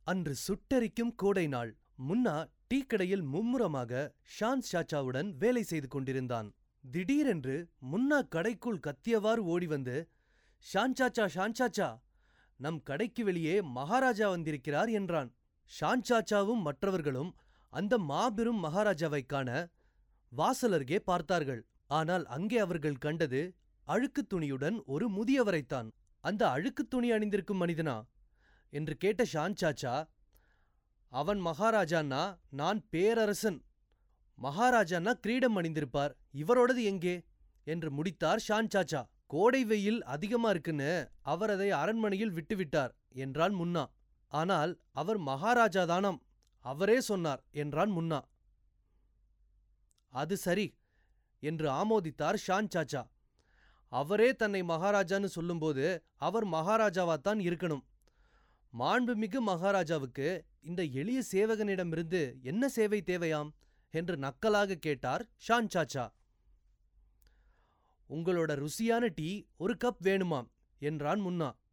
அன்று சுட்டெரிக்கும் கோடை நாள் முன்னா டீ கடையில் மும்முரமாக ஷான் சாச்சாவுடன் வேலை செய்து கொண்டிருந்தான் திடீரென்று முன்னா கடைக்குள் கத்தியவாறு ஓடி வந்து ஷான் சாச்சா ஷான் சாச்சா நம் கடைக்கு வெளியே மகாராஜா வந்திருக்கிறார் என்றான் ஷான் சாச்சாவும் மற்றவர்களும் அந்த மாபெரும் மகாராஜாவைக் காண வாசலருகே பார்த்தார்கள் ஆனால் அங்கே அவர்கள் கண்டது அழுக்குத் துணியுடன் ஒரு முதியவரைத்தான் அந்த அழுக்குத் துணி அணிந்திருக்கும் மனிதனா என்று கேட்ட ஷான் சாச்சா அவன் மகாராஜான்னா நான் பேரரசன் மகாராஜான்னா கிரீடம் அணிந்திருப்பார் இவரோடது எங்கே என்று முடித்தார் ஷான் சாச்சா கோடை வெயில் அதிகமா இருக்குன்னு அவர் அதை அரண்மனையில் விட்டுவிட்டார் என்றான் முன்னா ஆனால் அவர் மகாராஜாதானாம் அவரே சொன்னார் என்றான் முன்னா அது சரி என்று ஆமோதித்தார் ஷான் சாச்சா அவரே தன்னை மகாராஜான்னு சொல்லும்போது அவர் மகாராஜாவாத்தான் இருக்கணும் மாண்புமிகு மகாராஜாவுக்கு இந்த எளிய சேவகனிடமிருந்து என்ன சேவை தேவையாம் என்று நக்கலாக கேட்டார் ஷான் சாச்சா உங்களோட ருசியான டீ ஒரு கப் வேணுமாம் என்றான் முன்னா